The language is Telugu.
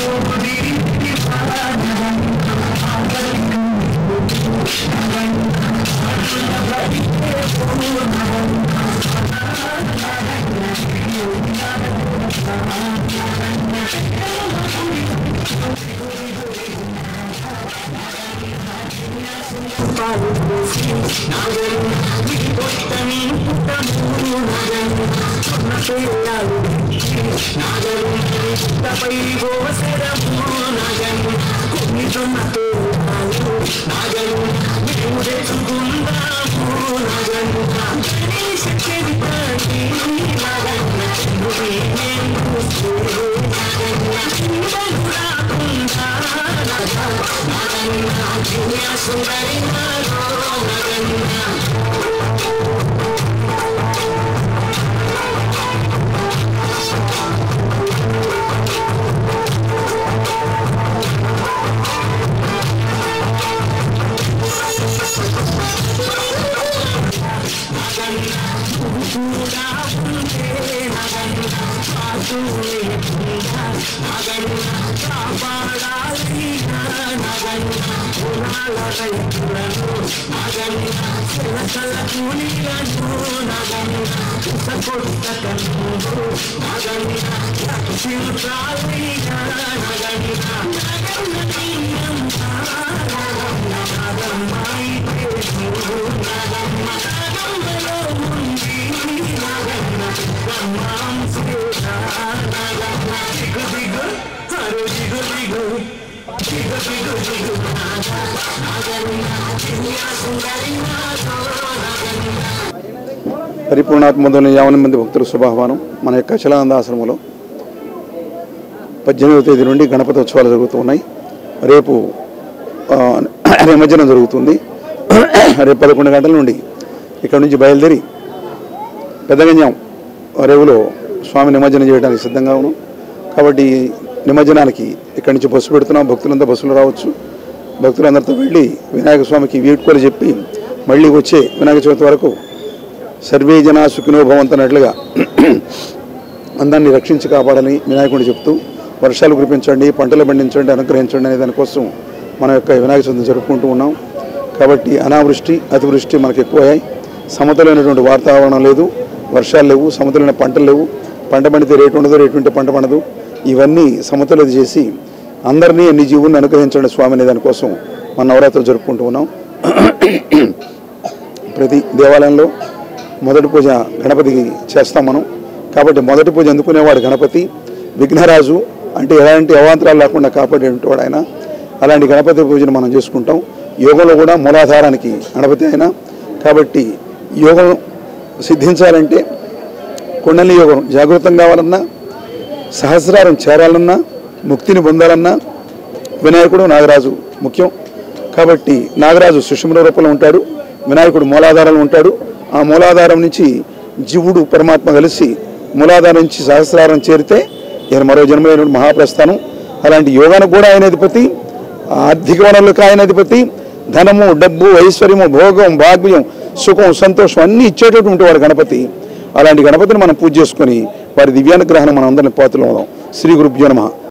పరిపూర్ణాత్మధుని యావన మంది భక్తుల శుభాహ్వానం మన యొక్క చలానంద ఆశ్రమంలో పద్దెనిమిదవ తేదీ నుండి గణపతి ఉత్సవాలు జరుగుతూ ఉన్నాయి రేపు ఆ, నిమజ్జనం జరుగుతుంది రేపు పదకొండు గంటల నుండి ఇక్కడ నుంచి బయలుదేరి పెద్దగంజాం రేవులో స్వామి నిమజ్జనం చేయడానికి సిద్ధంగా ఉన్నాం కాబట్టి నిమజ్జనానికి ఇక్కడి నుంచి బస్సు పెడుతున్నాం భక్తులంతా బస్సులు రావచ్చు భక్తులందరితో వెళ్ళి వినాయక స్వామికి వీడ్కోలు చెప్పి మళ్ళీ వచ్చే వినాయక చవితి వరకు సర్వే జనా సుఖినో భవంతనట్లుగా అందరినీ రక్షించి కాపాడాలని వినాయకుడు చెప్తూ వర్షాలు కురిపించండి పంటలు పండించండి అనుగ్రహించండి అనే దానికోసం మన యొక్క వినాయక చవితి జరుపుకుంటూ ఉన్నాం కాబట్టి అనావృష్టి అతివృష్టి మనకు ఎక్కువయ్యాయి సమతలైనటువంటి వాతావరణం లేదు వర్షాలు లేవు సమతలైన పంటలు లేవు పంట పండితే రేటు ఉండదు రేటు ఉంటే పంట పండదు ఇవన్నీ సమతుల్యత చేసి అందరినీ అన్ని జీవుల్ని అనుగ్రహించండి స్వామి అనే దానికోసం మన నవరాత్రులు జరుపుకుంటూ ఉన్నాం ప్రతి దేవాలయంలో మొదటి పూజ గణపతికి చేస్తాం మనం కాబట్టి మొదటి పూజ అందుకునేవాడు గణపతి విఘ్నరాజు అంటే ఎలాంటి అవాంతరాలు లేకుండా కాపాడేవాడు ఆయన అలాంటి గణపతి పూజను మనం చేసుకుంటాం యోగంలో కూడా మూలాధారానికి గణపతి ఆయన కాబట్టి యోగం సిద్ధించాలంటే కుండలి యోగం జాగృతం కావాలన్నా సహస్రారం చేరాలన్నా ముక్తిని పొందాలన్నా వినాయకుడు నాగరాజు ముఖ్యం కాబట్టి నాగరాజు సుషుమ్న రూపంలో ఉంటాడు వినాయకుడు మూలాధారంలో ఉంటాడు ఆ మూలాధారం నుంచి జీవుడు పరమాత్మ కలిసి మూలాధారం నుంచి సహస్రారం చేరితే ఈయన మరో జన్మలైన మహాప్రస్థానం అలాంటి యోగానికి కూడా ఆయన అధిపతి ఆర్థిక వనరులకు ఆయన అధిపతి ధనము డబ్బు ఐశ్వర్యము భోగం భాగ్యం సుఖం సంతోషం అన్నీ ఇచ్చేటటువంటి వాడు గణపతి అలాంటి గణపతిని మనం పూజ చేసుకొని వారి దివ్యానుగ్రహణం మనం అందరిని పాత్రలో శ్రీ గురుభ్యో నమః